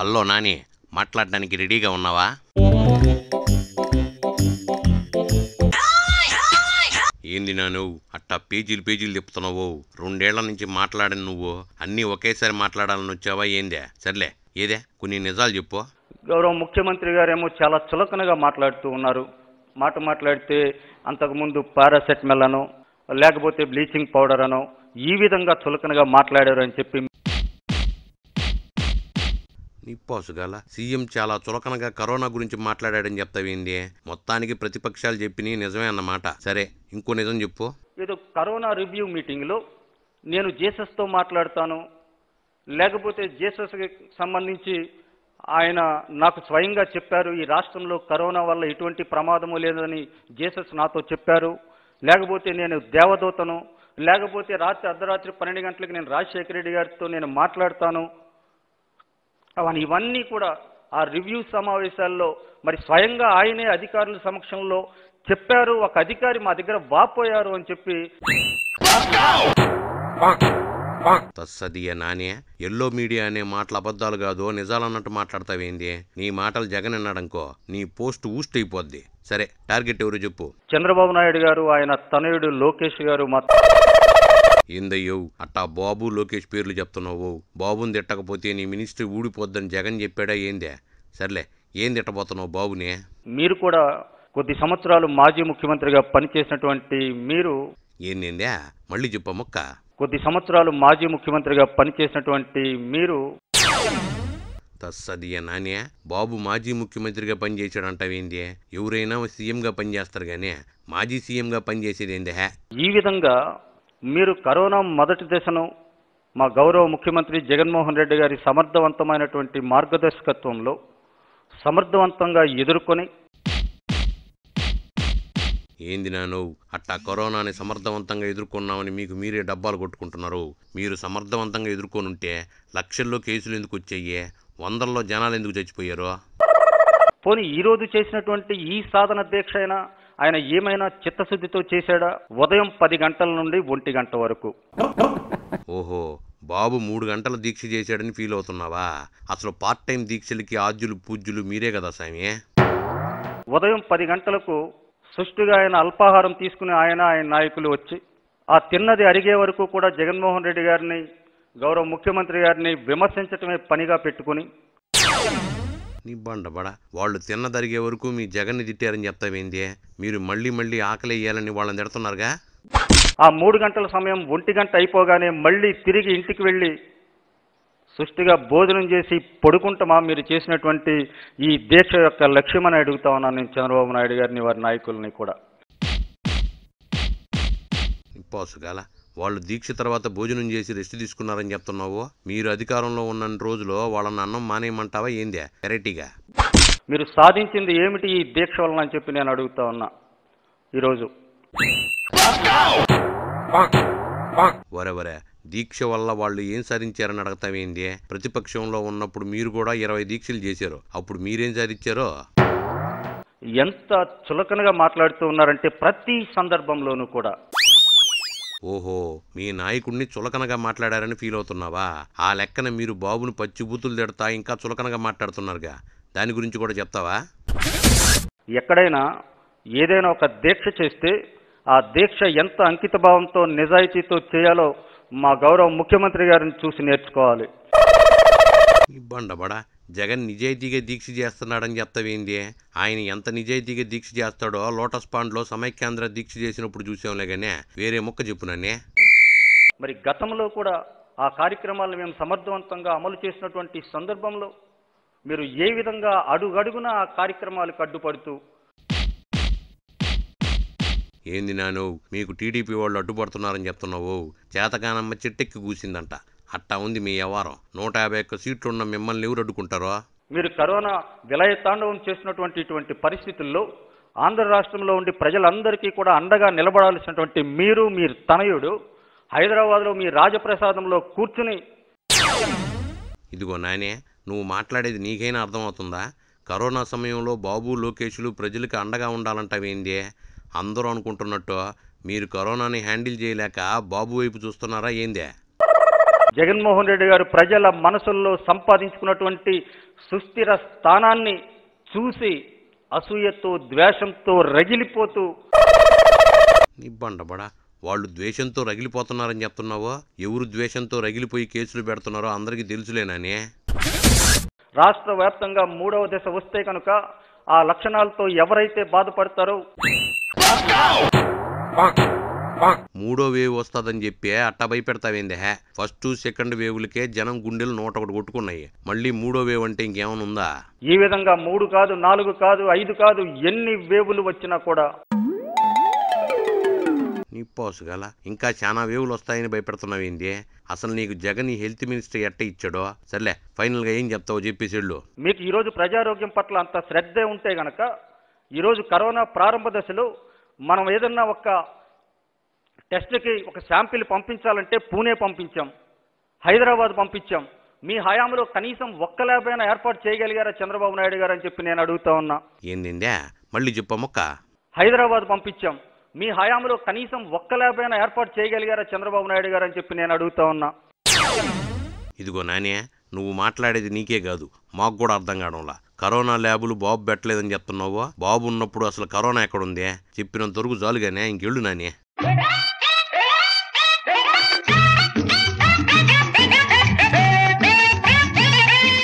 hello Nani మాట్లాడడానికి రెడీగా ఉన్నావా ఏంది నా నువ్వు అట్టా పేజీలు పేజీలు చెప్తున్నావు రెండేళ్ల నుంచి మాట్లాడని నువ్వు అన్నీ ఒకేసారి మాట్లాడాలని వచ్చావా ఏందే సర్లే ఏదే కొన్ని నిజాలు చెప్పు గౌరవ ముఖ్యమంత్రి గారేమో చాలా చులకనగా మాట్లాడుతూ ఉన్నారు మాట మాట్లాడితే అంతకుముందు పారాసెటమాల్ అనో లేకపోతే బ్లీచింగ్ పౌడర్ అనో ఈ విధంగా చులకనగా మాట్లాడారు అని చెప్పి నిప్పాసుగాల సీఎం చాలా చులకనగా కరోనా గురించి మాట్లాడాడని చెప్తావేంది మొత్తానికి ప్రతిపక్షాలు చెప్పిన నిజమే అన్నమాట సరే ఇంకో నిజం చెప్పు ఏదో కరోనా రివ్యూ మీటింగ్లో నేను జేసస్తో మాట్లాడతాను లేకపోతే జేసస్కి సంబంధించి ఆయన నాకు స్వయంగా చెప్పారు ఈ రాష్ట్రంలో కరోనా వల్ల ఎటువంటి ప్రమాదము లేదని జేసస్ నాతో చెప్పారు లేకపోతే నేను దేవదూతను లేకపోతే రాత్రి అర్ధరాత్రి పన్నెండు గంటలకు నేను రాజశేఖర రెడ్డి గారితో నేను మాట్లాడతాను అవన్నీ ఇవన్నీ కూడా ఆ రివ్యూ సమావేశాల్లో మరి స్వయంగా ఆయనే అధికారుల సమక్షంలో చెప్పారు ఒక అధికారి మా దగ్గర వాపోయారు అని చెప్పి తస్సదియ నానే ఎల్లో మీడియా అనే మాటలు అబద్ధాలు కాదు నిజాలన్నట్టు మాట్లాడతావేంది నీ మాటలు జగన్ అన్నాడనుకో నీ పోస్ట్ ఊస్ట్ అయిపోద్ది సరే టార్గెట్ ఎవరు చెప్పు చంద్రబాబు నాయుడు గారు ఆయన తనయుడు లోకేష్ గారు మా ఏందయ్యో అట్టా బాబు లోకేష్ పేర్లు చెప్తున్నావు బాబుని తిట్టకపోతే నీ మినిస్ట్రీ ఊడిపోద్దని జగన్ చెప్పాడా ఏందే సర్లే ఏం తిట్టబోతున్నావు బాబుని మీరు కూడా కొద్ది సంవత్సరాలు మాజీ ముఖ్యమంత్రిగా పనిచేసినటువంటి మీరు ఏందేందే మళ్ళీ చెప్ప మొక్క కొద్ది సంవత్సరాలు మాజీ ముఖ్యమంత్రిగా పనిచేసినటువంటి మీరు తస్సదియ నానే బాబు మాజీ ముఖ్యమంత్రిగా పనిచేసాడంటావేంది ఎవరైనా సీఎంగా పనిచేస్తారు గానీ మాజీ సీఎంగా పనిచేసేది ఏందే ఈ విధంగా మీరు కరోనా మొదటి దశను మా గౌరవ ముఖ్యమంత్రి జగన్మోహన్ రెడ్డి గారి సమర్థవంతమైనటువంటి మార్గదర్శకత్వంలో సమర్థవంతంగా ఎదుర్కొని ఏంది నాను అట్టా కరోనాని సమర్థవంతంగా ఎదుర్కొన్నామని మీకు మీరే డబ్బాలు కొట్టుకుంటున్నారు మీరు సమర్థవంతంగా ఎదుర్కొనుంటే లక్షల్లో కేసులు ఎందుకు వచ్చాయి వందల్లో జనాలు ఎందుకు చచ్చిపోయారు పోనీ ఈ రోజు చేసినటువంటి ఈ సాధన దీక్ష అయినా ఆయన ఏమైనా చిత్తశుద్ధితో చేశాడా ఉదయం పది గంటల నుండి ఒంటి గంట వరకు ఓహో బాబు మూడు గంటల దీక్ష చేశాడని ఫీల్ అవుతున్నావా అసలు పార్ట్ టైం దీక్షలకి ఆద్యులు పూజ్యులు మీరే కదా స్వామి ఉదయం పది గంటలకు సుష్టిగా ఆయన అల్పాహారం తీసుకుని ఆయన ఆయన నాయకులు వచ్చి ఆ తిన్నది అరిగే వరకు కూడా జగన్మోహన్ రెడ్డి గారిని గౌరవ ముఖ్యమంత్రి గారిని విమర్శించటమే పనిగా పెట్టుకుని నీ బండబడ వాళ్ళు తిన్నదరిగే వరకు మీ జగన్ని తిట్టారని చెప్తావేంది మీరు మళ్ళీ మళ్ళీ ఆకలి వేయాలని వాళ్ళని తిడుతున్నారుగా ఆ మూడు గంటల సమయం ఒంటి గంట అయిపోగానే మళ్ళీ తిరిగి ఇంటికి వెళ్ళి సుష్టిగా భోజనం చేసి పడుకుంటామా మీరు చేసినటువంటి ఈ దీక్ష యొక్క లక్ష్యమని అడుగుతా ఉన్నాను నేను చంద్రబాబు నాయుడు గారిని వారి నాయకుల్ని కూడా పాసుగాల వాళ్ళు దీక్ష తర్వాత భోజనం చేసి రెస్ట్ తీసుకున్నారని చెప్తున్నావు మీరు అధికారంలో ఉన్న రోజులో వాళ్ళని అన్నం మానేయమంటావా ఏందే వెరైటీగా మీరు సాధించింది ఏమిటి ఈ దీక్ష వలన అని చెప్పి నేను అడుగుతా ఉన్నా ఈరోజు వరెవరే దీక్ష వల్ల వాళ్ళు ఏం సాధించారని అడగతావేంది ప్రతిపక్షంలో ఉన్నప్పుడు మీరు కూడా ఇరవై దీక్షలు చేశారు అప్పుడు మీరేం సాధించారో ఎంత చులకనగా మాట్లాడుతూ ఉన్నారంటే ప్రతి సందర్భంలోనూ కూడా ఓహో మీ నాయకుడిని చులకనగా మాట్లాడారని ఫీల్ అవుతున్నావా ఆ లెక్కన మీరు బాబును పచ్చిబూతులు తిడతా ఇంకా చులకనగా మాట్లాడుతున్నారుగా దాని గురించి కూడా చెప్తావా ఎక్కడైనా ఏదైనా ఒక దీక్ష చేస్తే ఆ దీక్ష ఎంత అంకిత భావంతో నిజాయితీతో చేయాలో మా గౌరవ ముఖ్యమంత్రి గారిని చూసి నేర్చుకోవాలి ఇబ్బండబడా జగన్ నిజాయితీగా దీక్ష చేస్తున్నాడని చెప్తావేంది ఆయన ఎంత నిజాయితీగా దీక్ష చేస్తాడో లోటస్ పాండ్లో సమైక్యాంధ్ర దీక్ష చేసినప్పుడు చూసాంలే గానే వేరే ముక్క చెప్పు నన్నే మరి గతంలో కూడా ఆ కార్యక్రమాలను మేము సమర్థవంతంగా అమలు చేసినటువంటి సందర్భంలో మీరు ఏ విధంగా అడుగడుగున ఆ కార్యక్రమాలకు అడ్డుపడుతూ ఏంది నాను మీకు టీడీపీ వాళ్ళు అడ్డుపడుతున్నారని చెప్తున్నావు చేతకానమ్మ చెట్టెక్కి కూసిందంట అట్టా ఉంది మీ వ్యవహారం నూట యాభై ఒక్క సీట్లున్న మిమ్మల్ని ఎవరు అడ్డుకుంటారో మీరు కరోనా విలయ తాండవం చేసినటువంటి ఇటువంటి పరిస్థితుల్లో ఆంధ్ర రాష్ట్రంలో ఉండి ప్రజలందరికీ కూడా అండగా నిలబడాల్సినటువంటి మీరు మీ తనయుడు హైదరాబాద్లో మీ రాజప్రసాదంలో కూర్చుని ఇదిగో నానే నువ్వు మాట్లాడేది నీకైనా అర్థమవుతుందా కరోనా సమయంలో బాబు లోకేష్లు ప్రజలకు అండగా ఉండాలంటావేంది అందరూ అనుకుంటున్నట్టు మీరు కరోనాని హ్యాండిల్ చేయలేక బాబు వైపు చూస్తున్నారా ఏందే జగన్మోహన్ రెడ్డి గారు ప్రజల మనసుల్లో సంపాదించుకున్నటువంటి సుస్థిర స్థానాన్ని చూసి అసూయతో ద్వేషంతో రగిలిపోతూ నిబ్బండబడా వాళ్ళు ద్వేషంతో రగిలిపోతున్నారని చెప్తున్నావో ఎవరు ద్వేషంతో రగిలిపోయి కేసులు పెడుతున్నారో అందరికీ తెలుసులేనానే రాష్ట్ర వ్యాప్తంగా మూడవ దశ వస్తే కనుక ఆ లక్షణాలతో ఎవరైతే బాధపడతారో మూడో వేవ్ వస్తుందని చెప్పి అట్ట భయపెడతావేంది హే ఫస్ట్ సెకండ్ వేవులకే జనం గుండెలు నూట ఒకటి కొట్టుకున్నాయి మళ్ళీ మూడో వేవ్ అంటే ఇంకేమైనా ఉందా ఈ విధంగా మూడు కాదు నాలుగు కాదు ఐదు కాదు ఎన్ని వేవులు వచ్చినా కూడా నిప్పాసు గల ఇంకా చాలా వేవులు వస్తాయని భయపెడుతున్నావేంది అసలు నీకు జగన్ ఈ హెల్త్ మినిస్టర్ ఎట్ట ఇచ్చాడో సర్లే ఫైనల్గా ఏం చెప్తావో చెప్పేసి వెళ్ళు మీకు ఈరోజు ప్రజారోగ్యం పట్ల అంత శ్రద్ధే ఉంటే గనక ఈరోజు కరోనా ప్రారంభ దశలో మనం ఏదన్నా ఒక టెస్ట్కి ఒక శాంపిల్ పంపించాలంటే పూణే పంపించాం హైదరాబాద్ పంపించాం మీ హయాంలో కనీసం ఒక్క ల్యాబ్ అయినా ఏర్పాటు చేయగలిగారా చంద్రబాబు నాయుడు గారు అని చెప్పి నేను అడుగుతా ఉన్నా ఏందిందే మళ్ళీ చెప్పా మొక్క హైదరాబాద్ పంపించాం మీ హయాంలో కనీసం ఒక్క ల్యాబ్ అయినా ఏర్పాటు చేయగలిగారా చంద్రబాబు నాయుడు గారు అని చెప్పి నేను అడుగుతా ఉన్నా ఇదిగో నానే నువ్వు మాట్లాడేది నీకే కాదు మాకు కూడా అర్థం కావడంలా కరోనా ల్యాబులు బాబు పెట్టలేదని చెప్తున్నావు బాబు ఉన్నప్పుడు అసలు కరోనా ఎక్కడుంది చెప్పినంత వరకు చాలుగానే ఇంకెళ్ళు నానే